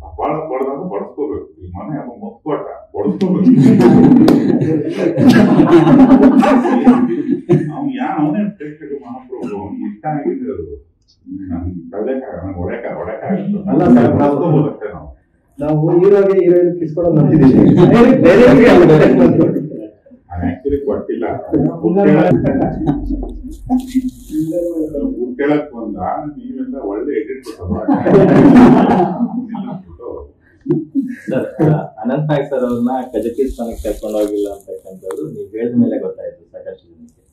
ಬಾಳ ಬಡ್ದಾಗ ಬಡ್ಸ್ಕೋಬೇಕು ಈ ಮನೆ ಅವ ಮುತ್ಕೊಟ್ಟ ಬಡ್ಸ್ಕೋಬೇಕು ಅವ್ನು ಯಾ ಅವನೇ ಪ್ರೇಕ್ಷಕ ಮಹಾಪ್ರಭು ಅವ್ನಿಗೆ ಇಷ್ಟ ಆಗಿದೆ ಅದು ನನ್ಗೆ ತಡೆಯಕ್ಕಾಗ ನಂಗೆ ಹೊಡೆಯಕ ಹೊಡೆಯಕ ಅಲ್ಲ ಸರ್, ನಾವು- ಬಡ್ಸ್ಕೋಬೋದಷ್ಟೇ ನಾವು ನಾವು ಹೀರೋಗೆ ಹೀರೋಯಿನ್ ಕಿಸ್ಕೊಡೋದು ನೋಡಿದ್ದೀವಿ ಬೇರೆಯವ್ರಿಗೆ ಅಲ್ಲ, direct ಬಂದು. ನಾನು ಆಕ್ಚುಲಿ ಕೊಟ್ಟಿಲ್ಲ ಕೇಳಕ್ ಬಂದ ನೀವೆಲ್ಲ ಒಳ್ಳೆ edit sir Anant Nayak sir ಅವ್ರನ್ನ ಕಜಕಿಸ್ತಾನಕ್ಕೆ ಕರ್ಕೊಂಡು ಹೋಗಿಲ್ಲ ಅಂತಕ್ಕಂಥದ್ದು ನೀವು ಹೇಳಿದ ಮೇಲೆ ಗೊತ್ತಾಯ್ತು